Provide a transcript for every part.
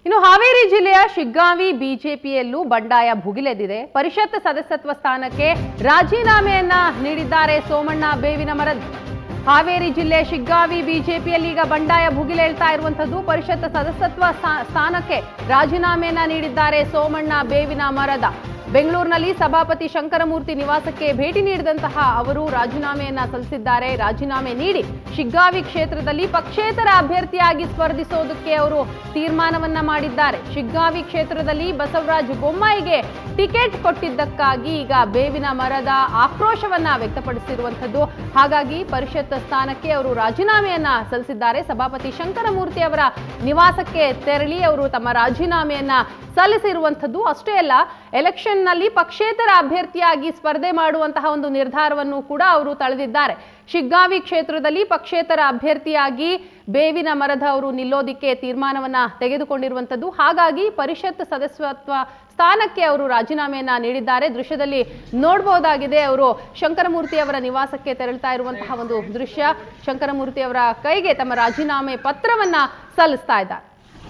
ಇನ್ನು ಹಾವೇರಿ ಜಿಲ್ಲೆಯ ಶಿಗ್ಗಾಂವಿ ಬಿಜೆಪಿಯಲ್ಲೂ ಬಂಡಾಯ ಭುಗಿಲೆದ್ದಿದೆ ಪರಿಷತ್ ಸದಸ್ಯತ್ವ ಸ್ಥಾನಕ್ಕೆ ರಾಜೀನಾಮೆಯನ್ನ ನೀಡಿದ್ದಾರೆ ಸೋಮಣ್ಣ ಬೇವಿನ ಮರದ ಹಾವೇರಿ ಜಿಲ್ಲೆ ಶಿಗ್ಗಾವಿ ಬಿಜೆಪಿಯಲ್ಲಿ ಈಗ ಬಂಡಾಯ ಭುಗಿಲೇಳ್ತಾ ಇರುವಂತದ್ದು ಪರಿಷತ್ ಸದಸ್ಯತ್ವ ಸ್ಥಾ- ಸ್ಥಾನಕ್ಕೆ ರಾಜೀನಾಮೆಯನ್ನ ನೀಡಿದ್ದಾರೆ ಸೋಮಣ್ಣ ಬೇವಿನ ಮರದ ಬೆಂಗಳೂರಿನಲ್ಲಿ ಸಭಾಪತಿ ಶಂಕರಮೂರ್ತಿ ನಿವಾಸಕ್ಕೆ ಭೇಟಿ ನೀಡಿದಂತಹ ಅವರು ರಾಜೀನಾಮೆಯನ್ನ ಸಲ್ಲಿಸಿದ್ದಾರೆ ರಾಜೀನಾಮೆ ನೀಡಿ ಶಿಗ್ಗಾವಿ ಕ್ಷೇತ್ರದಲ್ಲಿ ಪಕ್ಷೇತರ ಅಭ್ಯರ್ಥಿಯಾಗಿ ಸ್ಪರ್ಧಿಸೋದಕ್ಕೆ ಅವರು ತೀರ್ಮಾನವನ್ನ ಮಾಡಿದ್ದಾರೆ ಶಿಗ್ಗಾವಿ ಕ್ಷೇತ್ರದಲ್ಲಿ ಬಸವರಾಜ ಬೊಮ್ಮಾಯಿಗೆ ಟಿಕೆಟ್ ಕೊಟ್ಟಿದ್ದಕ್ಕಾಗಿ ಈಗ ಬೇವಿನ ಮರದ ಆಕ್ರೋಶವನ್ನ ವ್ಯಕ್ತಪಡಿಸಿರುವಂತದ್ದು ಹಾಗಾಗಿ ಪರಿಷತ್ ಸ್ಥಾನಕ್ಕೆ ಅವರು ರಾಜೀನಾಮೆಯನ್ನ ಸಲ್ಲಿಸಿದ್ದಾರೆ ಸಭಾಪತಿ ಶಂಕರಮೂರ್ತಿ ಅವರ ನಿವಾಸಕ್ಕೆ ತೆರಳಿ ಅವರು ತಮ್ಮ ರಾಜೀನಾಮೆಯನ್ನ ಸಲ್ಲಿಸಿರುವಂಥದ್ದು ಅಷ್ಟೇ ಅಲ್ಲ ಎಲೆಕ್ಷನ್ನಲ್ಲಿ ಪಕ್ಷೇತರ ಅಭ್ಯರ್ಥಿಯಾಗಿ ಸ್ಪರ್ಧೆ ಮಾಡುವಂತಹ ಒಂದು ನಿರ್ಧಾರವನ್ನು ಕೂಡ ಅವರು ತಳೆದಿದ್ದಾರೆ ಶಿಗ್ಗಾವಿ ಕ್ಷೇತ್ರದಲ್ಲಿ ಪಕ್ಷೇತರ ಅಭ್ಯರ್ಥಿಯಾಗಿ ಬೇವಿನ ಮರದ ಅವರು ನಿಲ್ಲೋದಿಕ್ಕೆ ತೀರ್ಮಾನವನ್ನ ತೆಗೆದುಕೊಂಡಿರುವಂಥದ್ದು ಹಾಗಾಗಿ ಪರಿಷತ್ ಸದಸ್ಯತ್ವ ಸ್ಥಾನಕ್ಕೆ ಅವರು ರಾಜೀನಾಮೆಯನ್ನ ನೀಡಿದ್ದಾರೆ ದೃಶ್ಯದಲ್ಲಿ ನೋಡಬಹುದಾಗಿದೆ ಅವರು ಶಂಕರಮೂರ್ತಿ ಅವರ ನಿವಾಸಕ್ಕೆ ತೆರಳ್ತಾ ಇರುವಂತಹ ಒಂದು ದೃಶ್ಯ ಶಂಕರಮೂರ್ತಿ ಅವರ ಕೈಗೆ ತಮ್ಮ ರಾಜೀನಾಮೆ ಪತ್ರವನ್ನ ಸಲ್ಲಿಸ್ತಾ ಇದ್ದಾರೆ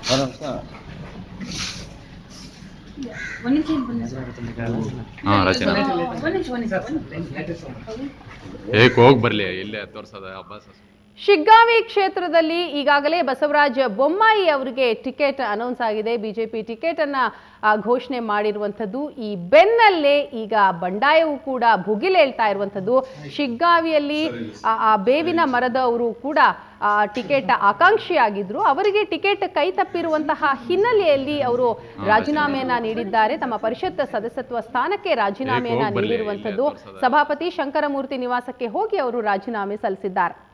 ಹಾ ರಚನಾ ಏಕ್ ಹೋಗಿ ಬರ್ಲಿ ಇಲ್ಲೇ ತೋರ್ಸದ ಅಬ್ಬಾಸ್ ಶಿಗ್ಗಾವಿ ಕ್ಷೇತ್ರದಲ್ಲಿ ಈಗಾಗಲೇ ಬಸವರಾಜ ಬೊಮ್ಮಾಯಿ ಅವರಿಗೆ ಟಿಕೆಟ್ ಅನೌನ್ಸ್ ಆಗಿದೆ ಬಿಜೆಪಿ ಟಿಕೆಟ್ ಅನ್ನ ಆ, ಘೋಷಣೆ ಮಾಡಿರುವಂಥದ್ದು ಈ ಬೆನ್ನಲ್ಲೇ ಈಗ ಬಂಡಾಯವು ಕೂಡ ಭುಗಿಲೇಳ್ತಾ ಇರುವಂಥದ್ದು ಶಿಗ್ಗಾವಿಯಲ್ಲಿ ಆ- ಆ ಬೇವಿನ ಮರದವರು ಕೂಡ ಆ, ಟಿಕೆಟ್ ಆಕಾಂಕ್ಷಿಯಾಗಿದ್ರು ಅವರಿಗೆ ಟಿಕೆಟ್ ಕೈ ತಪ್ಪಿರುವಂತಹ ಹಿನ್ನೆಲೆಯಲ್ಲಿ ಅವರು ರಾಜೀನಾಮೆಯನ್ನ ನೀಡಿದ್ದಾರೆ ತಮ್ಮ ಪರಿಷತ್ ಸದಸ್ಯತ್ವ ಸ್ಥಾನಕ್ಕೆ ರಾಜೀನಾಮೆಯನ್ನ ಹೋಗ್ ಬರ್ಲಿ, ನೀಡಿರುವಂಥದ್ದು ಇಲ್ಲೇ ತೋರ್ಸೋದ. ಸಭಾಪತಿ ಶಂಕರಮೂರ್ತಿ ನಿವಾಸಕ್ಕೆ ಹೋಗಿ ಅವರು ರಾಜೀನಾಮೆ ಸಲ್ಲಿಸಿದ್ದಾರೆ